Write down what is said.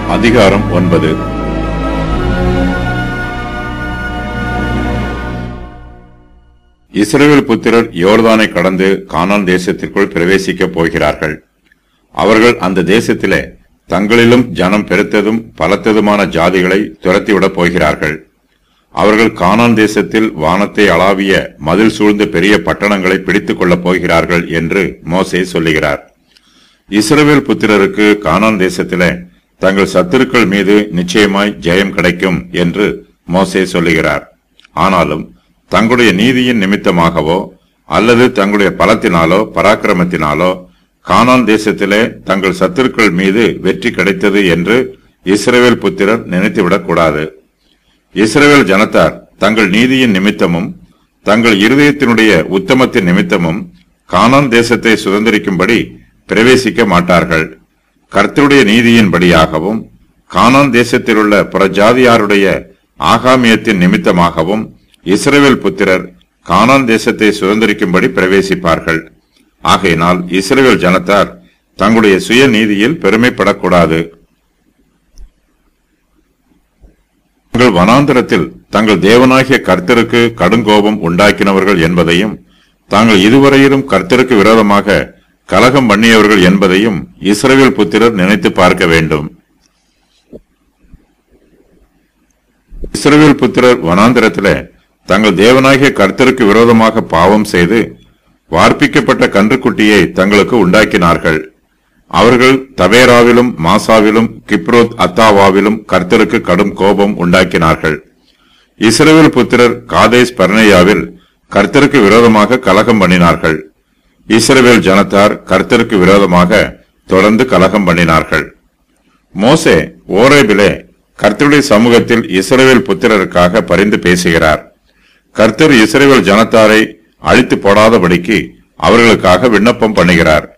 அதிகாரம் ஒன்பது இஸ்ரவேல் புத்திரர் யோர்தானை கடந்து கானான் தேசத்திற்குள் பிரவேசிக்கப் போகிறார்கள் அவர்கள் அந்த தேசத்திலே தங்களிலும் ஜனம் பெருத்ததும் பலத்ததுமான ஜாதிகளை துரத்திவிடப் போகிறார்கள் அவர்கள் கானான் தேசத்தில் வானத்தை அளாவிய மதில் சூழ்ந்த பெரிய பட்டணங்களை பிடித்துக் கொள்ளப் போகிறார்கள் என்று மோசே சொல்லுகிறார் இஸ்ரவேல் புத்திரருக்கு கானான் தேசத்திலே தங்கள் சத்துருக்கள் மீது நிச்சயமாய் ஜெயம் கிடைக்கும் என்று மோசே சொல்லுகிறார் ஆனாலும் தங்களுடைய நீதியின் நிமித்தமாகவோ அல்லது தங்களுடைய பலத்தினாலோ பராக்கிரமத்தினாலோ கானான் தேசத்திலே தங்கள் சத்துருக்கள் மீது வெற்றி கிடைத்தது என்று இஸ்ரவேல் புத்திரர் நினைத்துவிடக் கூடாது இஸ்ரவேல் ஜனத்தார் தங்கள் நீதியின் நிமித்தமும் தங்கள் இருதயத்தினுடைய உத்தமத்தின் நிமித்தமும் கானான் தேசத்தை சுதந்திரிக்கும்படி பிரவேசிக்க மாட்டார்கள் கர்த்தருடைய நீதியின்படியாகவும் கானான் தேசத்திலுள்ள புறஜாதியாருடைய ஆகாமியத்தின் நிமித்தமாகவும் இஸ்ரவேல் புத்திரர் கானான் தேசத்தை சுதந்திரிக்கும்படி பிரவேசிப்பார்கள் ஆகையினால் இஸ்ரவேல் ஜனத்தார் தங்களுடைய சுய நீதியில் பெருமைப்படக்கூடாது தங்கள் வனாந்தரத்தில் தங்கள் தேவனாகிய கர்த்தருக்கு கடுங்கோபம் உண்டாக்கினவர்கள் என்பதையும் தாங்கள் இதுவரையிலும் கர்த்தருக்கு விரோதமாக கலகம் பண்ணியவர்கள் என்பதையும் இஸ்ரவேல் புத்திரர் நினைத்து பார்க்க வேண்டும் இஸ்ரவேல் புத்திரர் வனாந்திரத்திலே தங்கள் தேவனாகிய கர்த்தருக்கு விரோதமாக பாவம் செய்து வார்ப்பிக்கப்பட்ட கன்றுக்குட்டியை தங்களுக்கு உண்டாக்கினார்கள் அவர்கள் தவேராவிலும் மாசாவிலும் கிப்ரோத் அத்தாவாவிலும் கர்த்தருக்கு கடும் கோபம் உண்டாக்கினார்கள் இஸ்ரவேல் புத்திரர் காதேஸ் பர்னேயாவில் கர்த்தருக்கு விரோதமாக கலகம் பண்ணினார்கள் இஸ்ரவேல் ஜனத்தார் கர்த்தருக்கு விரோதமாக தொடர்ந்து கலகம் பண்ணினார்கள் மோசே ஓரேபிலே கர்த்தருடைய சமூகத்தில் இஸ்ரவேல் புத்திரருக்காக பரிந்து பேசுகிறார் கர்த்தர் இஸ்ரவேல் ஜனத்தாரை அழித்து போடாதபடிக்கு அவர்களுக்காக விண்ணப்பம் பண்ணுகிறார்